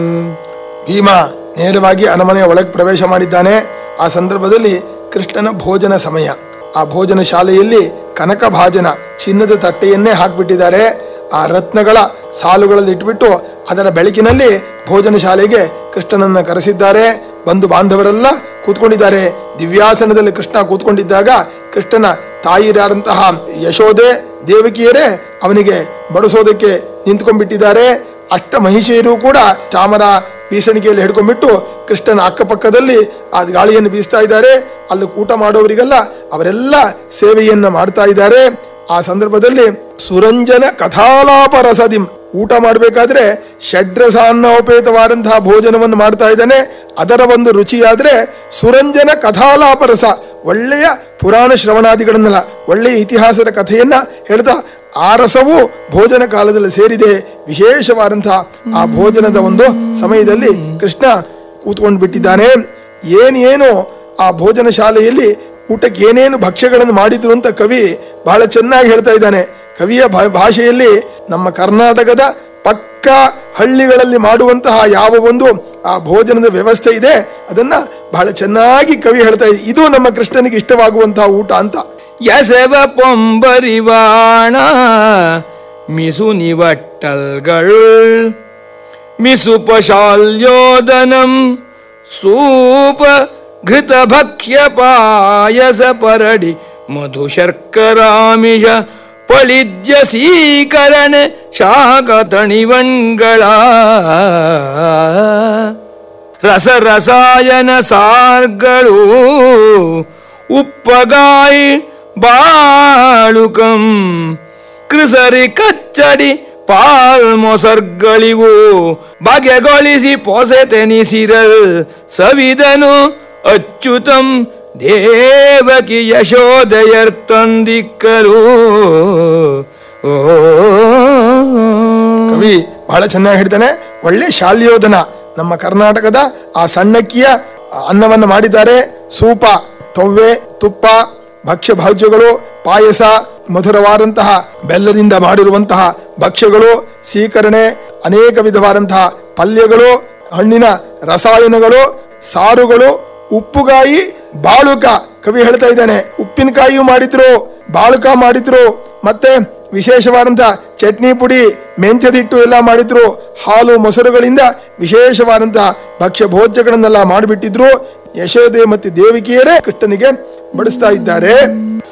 ಭೀಮ ನೇರವಾಗಿ ಅರಮನೆಯ ಒಳಗೆ ಪ್ರವೇಶ ಮಾಡಿದ್ದಾನೆ ಆ ಸಂದರ್ಭದಲ್ಲಿ ಕೃಷ್ಣನ ಭೋಜನ ಸಮಯ ಆ ಭೋಜನ ಶಾಲೆಯಲ್ಲಿ ಕನಕ ಭಾಜನ ಚಿನ್ನದ ತಟ್ಟೆಯನ್ನೇ ಹಾಕ್ಬಿಟ್ಟಿದ್ದಾರೆ ಆ ರತ್ನಗಳ ಸಾಲುಗಳಲ್ಲಿ ಇಟ್ಬಿಟ್ಟು ಅದರ ಬೆಳಕಿನಲ್ಲಿ ಭೋಜನ ಶಾಲೆಗೆ ಕೃಷ್ಣನನ್ನ ಕರೆಸಿದ್ದಾರೆ ಬಂಧು ಬಾಂಧವರೆಲ್ಲ ಕೂತ್ಕೊಂಡಿದ್ದಾರೆ ದಿವ್ಯಾಸನದಲ್ಲಿ ಕೃಷ್ಣ ಕೂತ್ಕೊಂಡಿದ್ದಾಗ ಕೃಷ್ಣನ ತಾಯಿರಾದಂತಹ ಯಶೋದೆ ದೇವಕಿಯರೇ ಅವನಿಗೆ ಬಡಿಸೋದಕ್ಕೆ ನಿಂತ್ಕೊಂಡ್ಬಿಟ್ಟಿದ್ದಾರೆ ಅಷ್ಟ ಮಹಿಷೆಯರು ಕೂಡ ಚಾಮರ ಬೀಸಣಿಗೆಯಲ್ಲಿ ಹಿಡ್ಕೊಂಡ್ಬಿಟ್ಟು ಕೃಷ್ಣನ ಅಕ್ಕಪಕ್ಕದಲ್ಲಿ ಆ ಗಾಳಿಯನ್ನು ಬೀಸ್ತಾ ಇದ್ದಾರೆ ಅಲ್ಲಿ ಊಟ ಮಾಡೋರಿಗೆಲ್ಲ ಅವರೆಲ್ಲ ಸೇವೆಯನ್ನ ಮಾಡ್ತಾ ಇದ್ದಾರೆ ಆ ಸಂದರ್ಭದಲ್ಲಿ ಸುರಂಜನ ಕಥಾಲಾಪ ರಸದಿಂ ಊಟ ಮಾಡಬೇಕಾದ್ರೆ ಷಡ್ರಸಾನ್ನೋಪೇತವಾದಂತಹ ಭೋಜನವನ್ನು ಮಾಡ್ತಾ ಇದ್ದಾನೆ ಅದರ ಒಂದು ರುಚಿಯಾದ್ರೆ ಸುರಂಜನ ಕಥಾಲಾಪ ರಸ ಒಳ್ಳೆಯ ಪುರಾಣ ಶ್ರವಣಾದಿಗಳನ್ನೆಲ್ಲ ಒಳ್ಳೆಯ ಇತಿಹಾಸದ ಕಥೆಯನ್ನ ಹೇಳ್ತಾ ಆ ರಸವು ಭೋಜನ ಕಾಲದಲ್ಲಿ ಸೇರಿದೆ ವಿಶೇಷವಾದಂತಹ ಆ ಭೋಜನದ ಒಂದು ಸಮಯದಲ್ಲಿ ಕೃಷ್ಣ ಕೂತ್ಕೊಂಡು ಬಿಟ್ಟಿದ್ದಾನೆ ಏನೇನು ಆ ಭೋಜನ ಶಾಲೆಯಲ್ಲಿ ಊಟಕ್ಕೆ ಏನೇನು ಭಕ್ಷ್ಯಗಳನ್ನು ಮಾಡಿದ್ರು ಅಂತ ಕವಿ ಬಹಳ ಚೆನ್ನಾಗಿ ಹೇಳ್ತಾ ಇದ್ದಾನೆ ಕವಿಯ ಭಾ- ಭಾಷೆಯಲ್ಲಿ ನಮ್ಮ ಕರ್ನಾಟಕದ ಪಕ್ಕ ಹಳ್ಳಿಗಳಲ್ಲಿ ಮಾಡುವಂತಹ ಯಾವ ಒಂದು ಆ ಭೋಜನದ ವ್ಯವಸ್ಥೆ ಇದೆ ಅದನ್ನ ಬಹಳ ಚೆನ್ನಾಗಿ ಕವಿ ಹೇಳ್ತಾ ಇದೆ ಇದು ನಮ್ಮ ಕೃಷ್ಣನಿಗೆ ಇಷ್ಟವಾಗುವಂತಹ ಊಟ ಅಂತ ಯಸವ ಪೊಂಬರಿವಾಣ ಮಿಸು ನಿವಟ್ಟಲ್ಗಳು ಮಿಸುಪಶಾಲ್ಯೋದನಂ ಸೂಪ ಘೃತ ಭಕ್ಷ್ಯ ಪಾಯಸ ಪರಡಿ ಮಧು ಶರ್ಕರಾಮಿಷ ಪಳಿದ್ಯ ಸೀಕರಣ ಶಾಖ ತಣಿವಣ್ಗಳ ರಸ ರಸಾಯನ ಸಾರ್ಗಳು ಉಪ್ಪಗಾಯಿ ಬಾಳುಕಂ ಕೃಸರಿ ಕಚ್ಚಡಿ ಪಾಲ್ ಮೊಸರ್ಗಳಿವು ಬಗೆಗೊಳಿಸಿ ಪೊಸೆ ತೆನಿಸಿರಲ್ ಸವಿದನು ಅಚ್ಯುತಂ ದೇವಕಿ ಯಶೋದಯರ್ತಂದಿಕ್ಕರು ಓ ಕವಿ ಬಹಳ ಚೆನ್ನಾಗಿ ಹೇಳ್ತಾನೆ ಒಳ್ಳೆ ಶಾಲ್ಯೋದನ ನಮ್ಮ ಕರ್ನಾಟಕದ ಆ ಸಣ್ಣಕ್ಕಿಯ ಅನ್ನವನ್ನು ಮಾಡಿದ್ದಾರೆ ಸೂಪ ತೊವ್ವೆ ತುಪ್ಪ ಭಕ್ಷ್ಯ ಭಾಜ್ಯಗಳು ಪಾಯಸ ಮಧುರವಾದಂತಹ ಬೆಲ್ಲದಿಂದ ಮಾಡಿರುವಂತಹ ಭಕ್ಷ್ಯಗಳು ಸೀಕರಣೆ ಅನೇಕ ವಿಧವಾದಂತಹ ಪಲ್ಯಗಳು ಹಣ್ಣಿನ ರಸಾಯನಗಳು ಸಾರುಗಳು ಉಪ್ಪುಗಾಯಿ ಬಾಳುಕ ಕವಿ ಹೇಳ್ತಾ ಇದ್ದಾನೆ ಉಪ್ಪಿನಕಾಯಿಯು ಮಾಡಿದ್ರು ಬಾಳುಕ ಮಾಡಿದ್ರು ಮತ್ತೆ ವಿಶೇಷವಾದಂತಹ ಚಟ್ನಿ ಪುಡಿ ಮೆಂತ್ಯದಿಟ್ಟು ಎಲ್ಲ ಮಾಡಿದ್ರು ಹಾಲು ಮೊಸರುಗಳಿಂದ ವಿಶೇಷವಾದಂತಹ ಭಕ್ಷ್ಯ ಭೋಜ್ಯಗಳನ್ನೆಲ್ಲ ಮಾಡಿಬಿಟ್ಟಿದ್ರು ಯಶೋದೆ ಮತ್ತೆ ದೇವಿಕೆಯರೇ ಕೃಷ್ಣನಿಗೆ ಬಡಿಸ್ತಾ ಇದ್ದಾರೆ